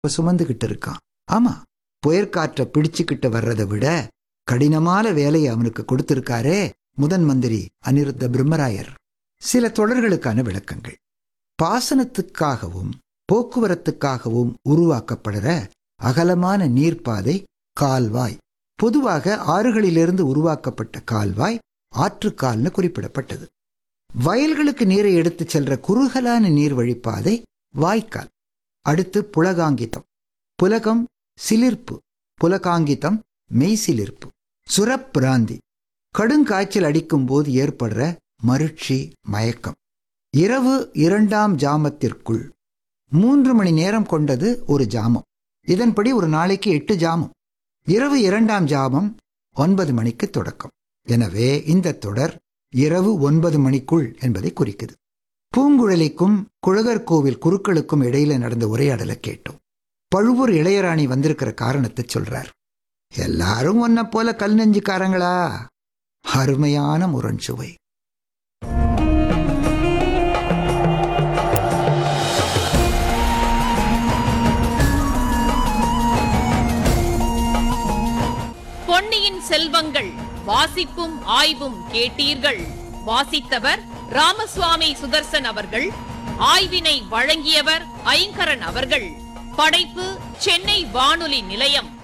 சுமந்துகிட்டு இருக்கான் ஆமா புயற்காற்றை பிடிச்சுக்கிட்டு வர்றதை விட கடினமான வேலையை அவனுக்கு கொடுத்திருக்காரே முதன் மந்திரி அனிருத்த பிரம்மராயர் சில தொடர்களுக்கான விளக்கங்கள் பாசனத்துக்காகவும் போக்குவரத்துக்காகவும் உருவாக்கப்படுற அகலமான நீர்ப்பாதை கால்வாய் பொதுவாக ஆறுகளிலிருந்து உருவாக்கப்பட்ட கால்வாய் ஆற்றுக்கால்னு குறிப்பிடப்பட்டது வயல்களுக்கு நீரை எடுத்துச் செல்ற குறுகலான நீர் வழிப்பாதை வாய்க்கால் அடுத்து புலகாங்கிதம் புலகம் சிலிர்ப்பு புலகாங்கிதம் மெய்சிலிர்ப்பு சுரப்பிராந்தி கடுங்காய்ச்சல் அடிக்கும் போது ஏற்படுற மருட்சி மயக்கம் இரவு இரண்டாம் ஜாமத்திற்குள் மூன்று மணி நேரம் கொண்டது ஒரு ஜாமம் இதன்படி ஒரு நாளைக்கு எட்டு ஜாமம் இரவு இரண்டாம் ஜாமம் ஒன்பது மணிக்கு தொடக்கம் எனவே இந்த தொடர் இரவு ஒன்பது மணிக்குள் என்பதை குறிக்குது பூங்குழலிக்கும் குழகர் கோவில் குருக்களுக்கும் இடையில நடந்த உரையாடலை கேட்டோம் பழுவூர் இளையராணி வந்திருக்கிற காரணத்தை சொல்றார் எல்லாரும் ஒன்ன போல கல் நெஞ்சுக்காரங்களா அருமையான முரண் சுவை பொன்னியின் செல்வங்கள் வாசிப்பும் ஆய்வும் கேட்டீர்கள் வாசித்தவர் ராமசுவாமி சுதர்சன் அவர்கள் ஆய்வினை வழங்கியவர் ஐங்கரன் அவர்கள் படைப்பு சென்னை வானொலி நிலையம்